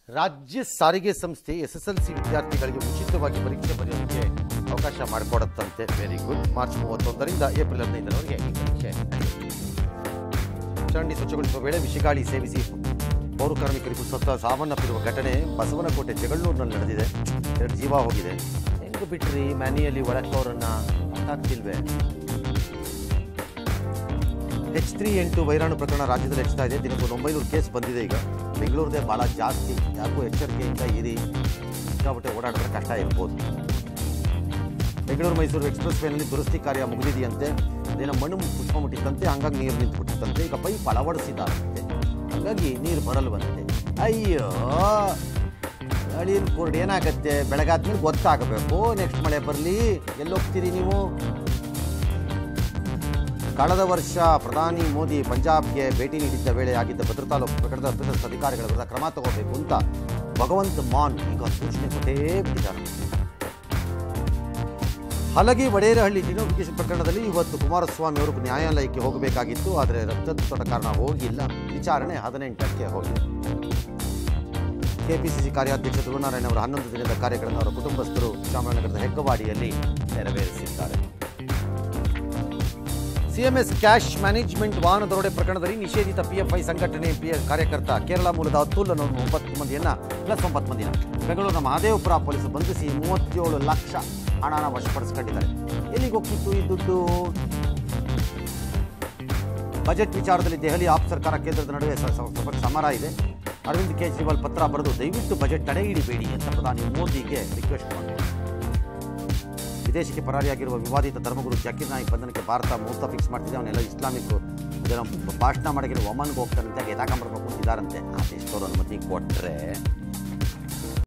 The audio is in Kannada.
ರಾಜ್ಯ ಸಾರಿಗೆ ಸಂಸ್ಥೆ ಎಸ್ ಎಸ್ ಎಲ್ ಸಿ ವಿದ್ಯಾರ್ಥಿಗಳಿಗೆ ಉಚಿತವಾಗಿ ಪರೀಕ್ಷೆ ಬರೆಯೋದಕ್ಕೆ ಅವಕಾಶ ಮಾಡಿಕೊಡುತ್ತಂತೆ ವೆರಿ ಗುಡ್ ಮಾರ್ಚ್ ಮೂವತ್ತೊಂದರಿಂದ ಏಪ್ರಿಲ್ ಹದಿನೈದರವರೆಗೆ ಈ ಪರೀಕ್ಷೆ ನಡೆಯುತ್ತೆ. ಚರಂಡಿ ಸ್ವಚ್ಛಗೊಳಿಸುವ ವೇಳೆ ವಿಷಗಾಳಿ ಸೇವಿಸಿ ಪೌರ ಕಾರ್ಮಿಕರಿಗೂ ಸತ್ತ ಸಾವನ್ನಪ್ಪಿರುವ ಘಟನೆ ಬಸವನಕೋಟೆ ಜಗಳೂರಿನಲ್ಲಿ ನಡೆದಿದೆ ಎರಡು ಜೀವ ಹೋಗಿದೆ ಹೆಂಗೆ ಬಿಟ್ರಿ ಮ್ಯಾನಿಯಲ್ಲಿ ಒಳಕ್ಕವರನ್ನ ಆಗ್ತಿಲ್ವೇ ಎಚ್ ತ್ರೀ ಎಂಟು ವೈರಾಣು ಪ್ರಕರಣ ರಾಜ್ಯದಲ್ಲಿ ಹೆಚ್ಚುತ್ತಾ ಇದೆ ದಿನಕ್ಕೊಂದು ಒಂಬೈನೂರು ಕೇಸ್ ಬಂದಿದೆ ಈಗ ಬೆಂಗಳೂರದೇ ಭಾಳ ಜಾಸ್ತಿ ಯಾಕೋ ಎಚ್ಚರಿಕೆಯಿಂದ ಇರಿ ಸಿಕ್ಕಾಪಟ್ಟೆ ಓಡಾಡಿದ್ರೆ ಕಷ್ಟ ಇರ್ಬೋದು ಬೆಂಗಳೂರು ಮೈಸೂರು ಎಕ್ಸ್ಪ್ರೆಸ್ ವೇನಲ್ಲಿ ದುರಸ್ತಿ ಕಾರ್ಯ ಮುಗಿದಿದೆಯಂತೆ ಅದೇನೋ ಮಣ್ಣು ಪುಷ್ಪ ಮುಟ್ಟಿತ್ತಂತೆ ಹಂಗಾಗಿ ನೀರು ನಿಂತುಬಿಟ್ಟಿತ್ತಂತೆ ಈಗ ಪೈಪ್ ಅಳವಡಿಸಿದಾರಂತೆ ಹಂಗಾಗಿ ನೀರು ಬರಲ್ವಂತೆ ಅಯ್ಯೋ ಅಳಿನ ಕೂರ್ಡ್ ಏನಾಗತ್ತೆ ಬೆಳಗಾದ್ಮೇಲೆ ಗೊತ್ತಾಗಬೇಕು ನೆಕ್ಸ್ಟ್ ಮಳೆ ಬರಲಿ ಎಲ್ಲೋಗ್ತೀರಿ ನೀವು ಕಳೆದ ವರ್ಷ ಪ್ರಧಾನಿ ಮೋದಿ ಪಂಜಾಬ್ಗೆ ಭೇಟಿ ನೀಡಿದ್ದ ವೇಳೆ ಆಗಿದ್ದ ಭದ್ರತಾ ಲೋಪ ಪ್ರಕರಣದ ತಪ್ಪಿತಸ್ಥ ಅಧಿಕಾರಿಗಳ ವಿರುದ್ಧ ಕ್ರಮ ತಗೋಬೇಕು ಅಂತ ಭಗವಂತ ಮಾನ್ ಈಗ ಸೂಚನೆ ಕೊಟ್ಟೇ ಬಿಟ್ಟಿದ್ದಾರೆ ಹಲಗಿ ವಡೇರಹಳ್ಳಿ ಡಿನೋಟಿಫಿಕೇಶನ್ ಪ್ರಕರಣದಲ್ಲಿ ಇವತ್ತು ಕುಮಾರಸ್ವಾಮಿ ಅವರು ನ್ಯಾಯಾಲಯಕ್ಕೆ ಹೋಗಬೇಕಾಗಿತ್ತು ಆದರೆ ರಕ್ತದೊತ್ತಡ ಕಾರಣ ಹೋಗಿಲ್ಲ ವಿಚಾರಣೆ ಹದಿನೆಂಟಕ್ಕೆ ಹೋಗಿದೆ ಕೆಪಿಸಿಸಿ ಕಾರ್ಯಾಧ್ಯಕ್ಷ ಧ್ರುವನಾರಾಯಣ ಅವರ ಹನ್ನೊಂದು ದಿನದ ಕಾರ್ಯಗಳನ್ನು ಅವರ ಕುಟುಂಬಸ್ಥರು ಚಾಮರಾಜನಗರದ ಹೆಗ್ಗವಾಡಿಯಲ್ಲಿ ನೆರವೇರಿಸಿದ್ದಾರೆ ಸಿಎಂಎಸ್ ಕ್ಯಾಶ್ ಮ್ಯಾನೇಜ್ಮೆಂಟ್ ವಾಹನ ದರೋಡೆ ಪ್ರಕರಣದಲ್ಲಿ ನಿಷೇಧಿತ ಪಿಎಫ್ಐ ಸಂಘಟನೆ ಪಿ ಕಾರ್ಯಕರ್ತ ಕೇರಳ ಮೂಲದ ಅತುಲ್ ಅನ್ನೋ ಒಂಬತ್ತು ಮಂದಿಯನ್ನ ಪ್ಲಸ್ ಒಂಬತ್ತು ಮಂದಿನ ಬೆಂಗಳೂರಿನ ಮಹದೇವಪುರ ಪೊಲೀಸರು ಬಂಧಿಸಿ ಮೂವತ್ತೇಳು ಲಕ್ಷ ಹಣನ ವಶಪಡಿಸಿಕೊಂಡಿದ್ದಾರೆ ಎಲ್ಲಿಗೆ ಹೋಗ್ತಿತ್ತು ಈ ದುಡ್ಡು ಬಜೆಟ್ ವಿಚಾರದಲ್ಲಿ ದೆಹಲಿ ಆಪ್ ಸರ್ಕಾರ ಕೇಂದ್ರದ ನಡುವೆ ಸ- ಸ- ಸ್ವಲ್ಪ ಸಮರ ಇದೆ ಅರವಿಂದ್ ಕೇಜ್ರಿವಾಲ್ ಪತ್ರ ಬರೆದು ದಯವಿಟ್ಟು ಬಜೆಟ್ ತಡೆ ಹಿಡಿಬೇಡಿ ಅಂತ ಪ್ರಧಾನಿ ಮೋದಿಗೆ ರಿಕ್ವೆಸ್ಟ್ ಮಾಡಿದ್ದಾರೆ ವಿದೇಶಕ್ಕೆ ಪರಾರಿಯಾಗಿರುವ ವಿವಾದಿತ ಧರ್ಮಗುರು ಜಾಕಿರ್ ನಾಯ್ಕ್ ಬಂಧನಕ್ಕೆ ಭಾರತ ಮುಹೂರ್ತ ಫಿಕ್ಸ್ ಮಾಡ್ತಿದೆ ಅವನ್ನೆಲ್ಲ ಇಸ್ಲಾಮಿಕ್ ಇದನ್ನ ಭಾಷಣ ಮಾಡಿರೋ ಒಮನ್ಗೆ ಹೋಗ್ತಾನಂತೆ ಎದಾಕಂಬರ್ಬೇಕು ಅಂತಿದ್ದಾರಂತೆ ಆ ದೇಶದವರು ಅನುಮತಿ ಕೊಟ್ಟರೆ